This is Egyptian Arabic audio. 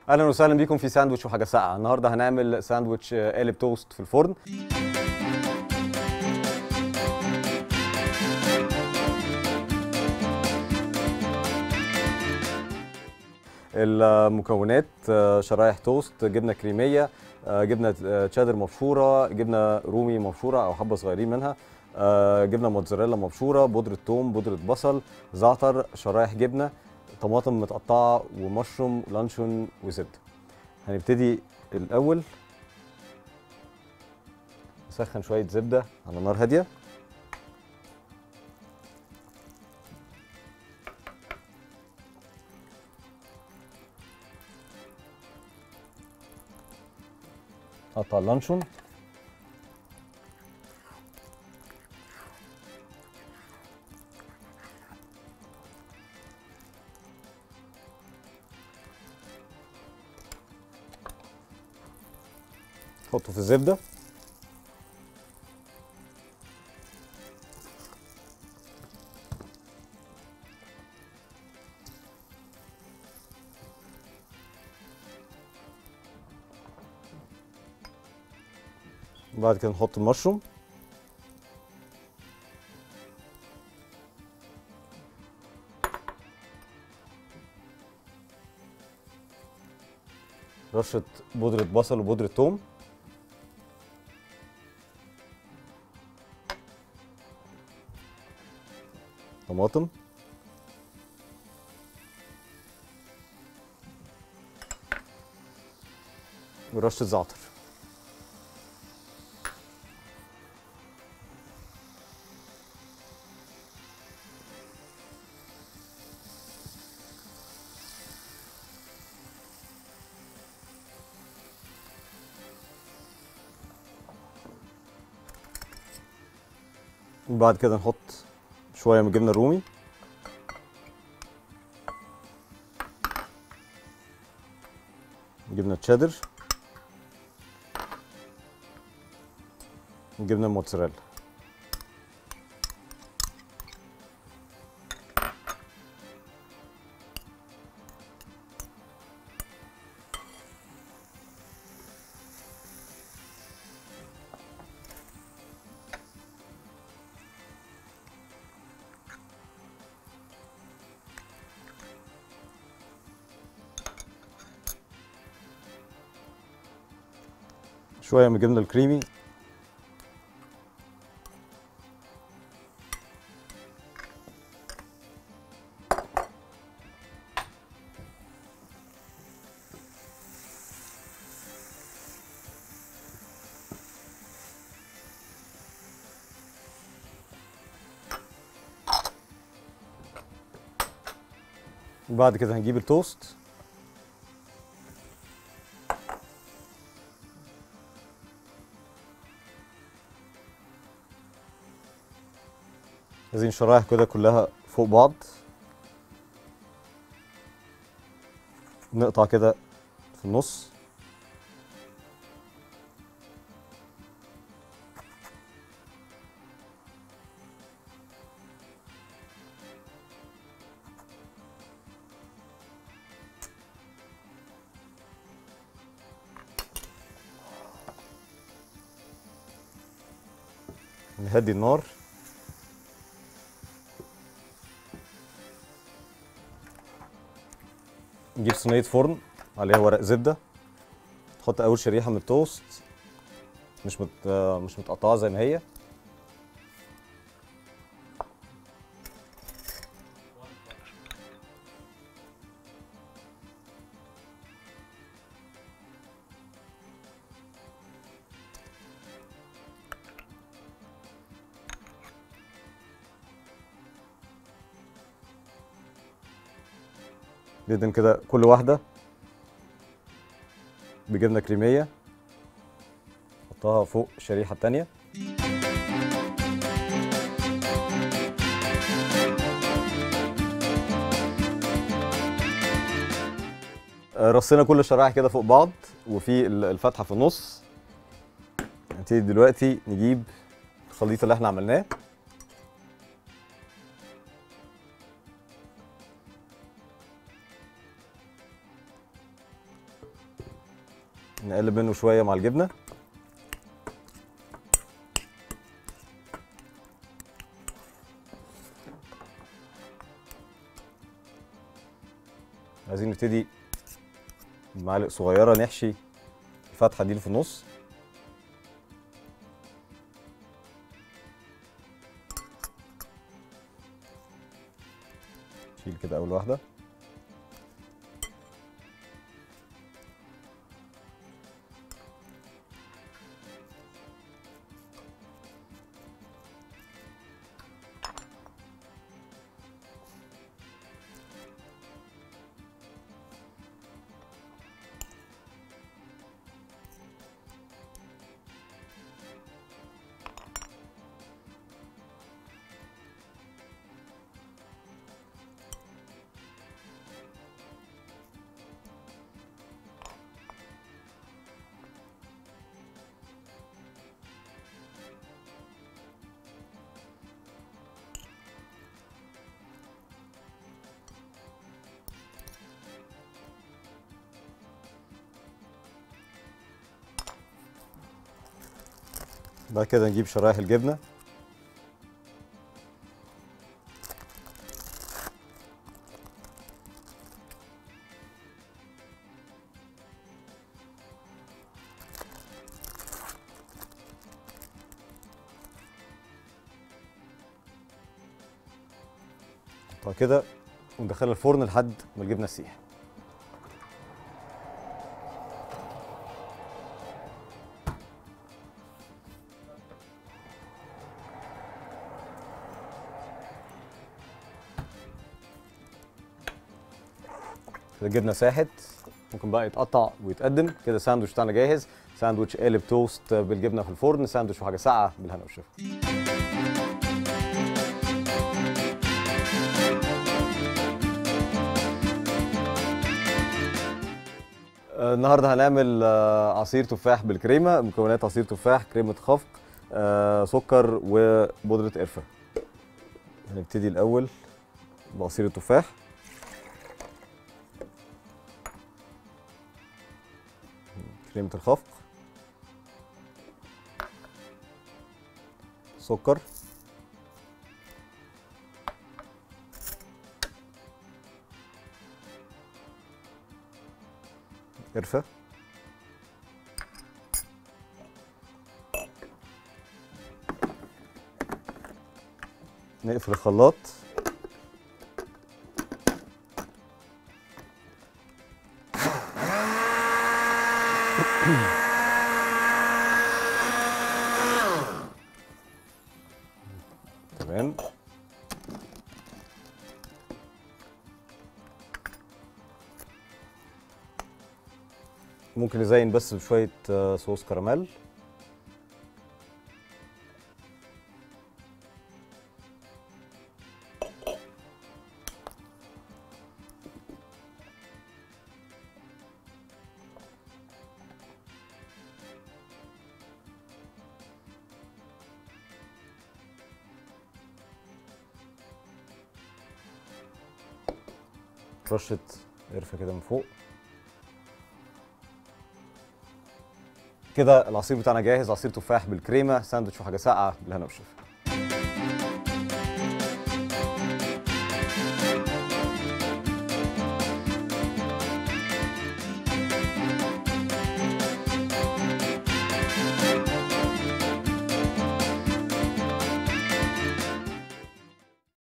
اهلا وسهلا بيكم في ساندوتش وحاجه ساقعه النهارده هنعمل ساندوتش آه، قالب توست في الفرن المكونات آه، شرايح توست جبنه كريميه آه، جبنه آه، تشيدر مبشوره جبنه رومي مبشوره او حبه صغيرين منها آه، جبنه موتزاريلا مبشوره بودره ثوم بودره بصل زعتر شرايح جبنه طماطم متقطعه ومشروم لانشون وزبده هنبتدي الاول نسخن شويه زبده على نار هاديه قطع اللانشون حطه في الزبده بعد كده نحط المشروم رشة بودرة بصل وبودرة ثوم طماطم ورشة زعتر وبعد كده نحط شوية من الجبنة الرومي جبنة تشيدر جبنة موتزاريلا شوية من الجبنة الكريمي وبعد كده هنجيب التوست عايزين شرايح كده كلها فوق بعض نقطع كده في النص نهدي النار نجيب صينية فرن عليها ورق زبدة نحط أول شريحة من التوست مش مت... مش متقطعة زي ما هي ندهن كده كل واحدة بجبنة كريمية نحطها فوق الشريحة التانية آه، رصينا كل الشرايح كده فوق بعض وفي ال- الفتحة في النص هنبتدي دلوقتي نجيب الخليط اللي احنا عملناه نقلب منه شويه مع الجبنه عايزين نبتدي بمعالق صغيره نحشي الفتحه دي اللي في النص شيل كده اول واحده بعد كده نجيب شرايح الجبنه نحطها كده وندخلها الفرن لحد ما الجبنه تسيح كده الجبنه ساحت ممكن بقى يتقطع ويتقدم كده الساندوتش بتاعنا جاهز ساندوتش قالب توست بالجبنه في الفرن ساندوتش وحاجه ساقعه بالهنا والشفا آه، النهارده هنعمل آه، عصير تفاح بالكريمه مكونات عصير تفاح كريمه خفق آه، سكر وبودره قرفه هنبتدي الاول بعصير التفاح كريمه الخفق سكر قرفه نقفل الخلاط تمام ممكن نزين بس بشوية آه، صوص كراميل رشة قرفة كده من فوق كده العصير بتاعنا جاهز عصير تفاح بالكريمه ساندوتش وحاجه ساقعه بالهنا والشفا